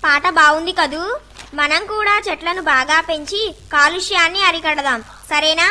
పాట బాగుంది కదూ మనం కూడా చెట్లను బాగా పెంచి కాలుష్యాన్ని అరికడదాం సరేనా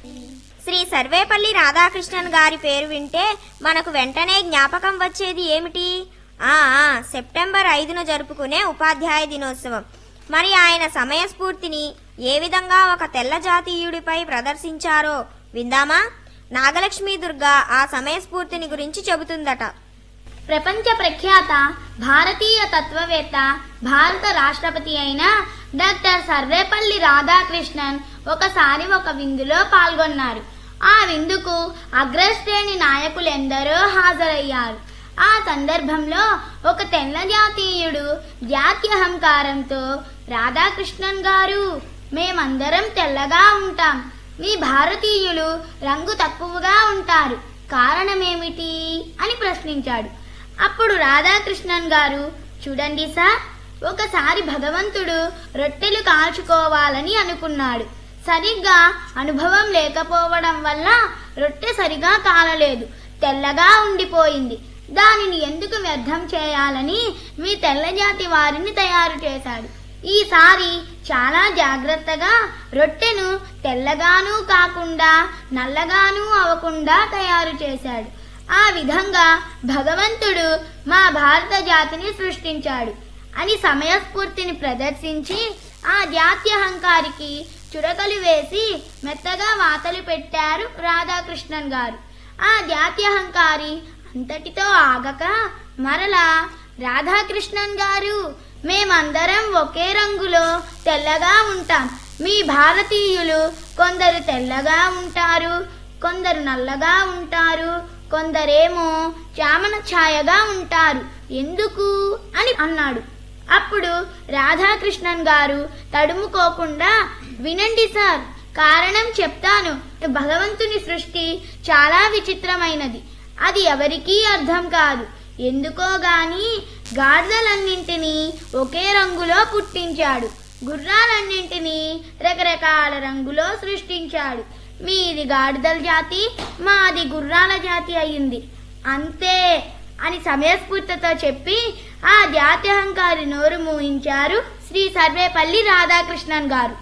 శ్రీ సర్వేపల్లి రాధాకృష్ణన్ గారి పేరు వింటే మనకు వెంటనే జ్ఞాపకం వచ్చేది ఏమిటి ఆ ఆ, సెప్టెంబర్ ఐదున జరుపుకునే ఉపాధ్యాయ దినోత్సవం మరి ఆయన సమయస్ఫూర్తిని ఏ విధంగా ఒక తెల్ల జాతీయుడిపై ప్రదర్శించారో విందామా నాగలక్ష్మి దుర్గా ఆ సమయస్ఫూర్తిని గురించి చెబుతుందట ప్రపంచ ప్రఖ్యాత భారతీయ తత్వవేత్త భారత రాష్ట్రపతి అయిన డాక్టర్ సర్వేపల్లి రాధాకృష్ణన్ ఒకసారి ఒక విందులో పాల్గొన్నారు ఆ విందుకు అగ్రశ్రేణి నాయకులెందరో హాజరయ్యారు ఆ సందర్భంలో ఒక తెల్ల జాతీయుడు జాత్యహంకారంతో రాధాకృష్ణన్ గారు మేమందరం తెల్లగా ఉంటాం మీ భారతీయులు రంగు తక్కువగా ఉంటారు కారణమేమిటి అని ప్రశ్నించాడు అప్పుడు రాధాకృష్ణన్ గారు చూడండి సార్ ఒకసారి భగవంతుడు రొట్టెలు కాల్చుకోవాలని అనుకున్నాడు సరిగ్గా అనుభవం లేకపోవడం వల్ల రొట్టె సరిగా కాలలేదు తెల్లగా ఉండిపోయింది దానిని ఎందుకు వ్యర్థం చేయాలని మీ తెల్లజాతి వారిని తయారు చేశాడు ఈసారి చాలా జాగ్రత్తగా రొట్టెను తెల్లగానూ కాకుండా నల్లగానూ అవ్వకుండా తయారు చేశాడు ఆ విధంగా భగవంతుడు మా భారత జాతిని సృష్టించాడు అని సమయస్ఫూర్తిని ప్రదర్శించి ఆ జాత్యహంకారికి చురకలు వేసి మెత్తగా వాతలు పెట్టారు రాధాకృష్ణన్ గారు ఆ జాత్యహంకారి అంతటితో ఆగక మరలా రాధాకృష్ణన్ గారు మేమందరం ఒకే రంగులో తెల్లగా ఉంటాం మీ భారతీయులు కొందరు తెల్లగా ఉంటారు కొందరు నల్లగా ఉంటారు కొందరేమో చామన ఛాయగా ఉంటారు ఎందుకు అని అన్నాడు అప్పుడు రాధాకృష్ణన్ గారు తడుముకోకుండా వినండి సార్ కారణం చెప్తాను భగవంతుని సృష్టి చాలా విచిత్రమైనది అది ఎవరికీ అర్థం కాదు ఎందుకో గాని గాడిదలన్నింటినీ ఒకే రంగులో పుట్టించాడు గుర్రాలన్నింటినీ రకరకాల రంగులో సృష్టించాడు మీది గాడిదల జాతి మాది గుర్రాల జాతి అయింది అంతే అని సమయస్ఫూర్తితో చెప్పి ఆ జాత్యహంకారి నోరు మూయించారు శ్రీ సర్వేపల్లి రాధాకృష్ణన్ గారు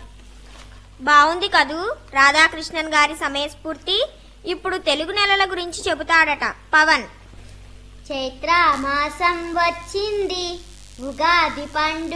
బావుంది కదూ రాధాకృష్ణన్ గారి సమయస్ఫూర్తి ఇప్పుడు తెలుగు నెలల గురించి చెబుతాడట పవన్ చైత్ర మాసం వచ్చింది ఉగాది పండు